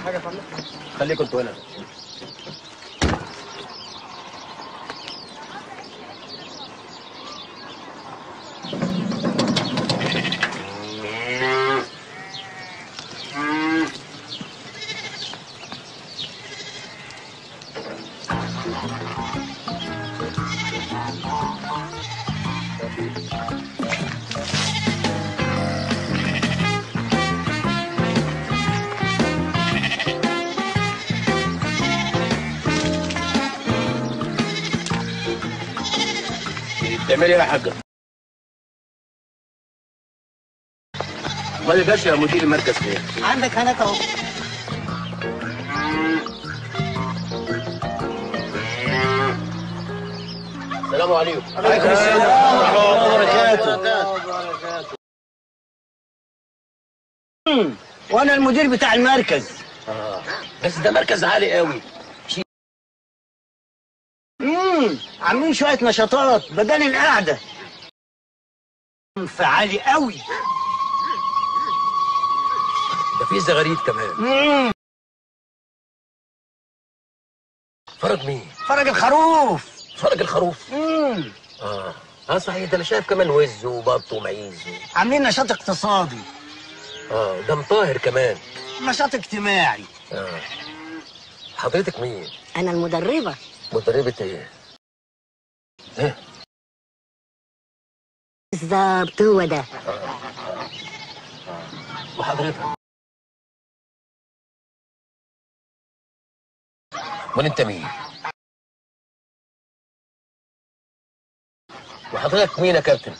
حاجه يا فندم خليكم انتوا هنا تعملي ايه يا حاجه؟ امال الباشا يا مدير المركز فين؟ عندك هناك اهو السلام عليكم عليكم السلام ورحمه الله وبركاته وانا المدير بتاع المركز آه. بس ده مركز عالي قوي امم عاملين شويه نشاطات بدل القعده فعالي قوي ده في زغاريد كمان امم فرج مين؟ فرج الخروف فرج الخروف امم اه اه صحيح ده انا شايف كمان وز وبط ومعيز عاملين نشاط اقتصادي اه ده مطاهر كمان نشاط اجتماعي اه حضرتك مين؟ أنا المدربة مدربة ايه؟ ايه؟ بالظبط هو ده وحضرتك امال انت مين؟ وحضرتك مين يا كابتن؟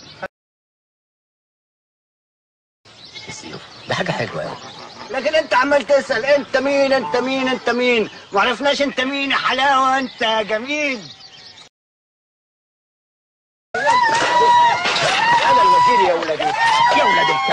السيوف ده حاجة حلوة يعني لكن انت عمال تسال انت مين انت مين انت مين ما عرفناش انت مين يا حلاوه انت يا جميل انا الوزير يا ولدي يا ولدي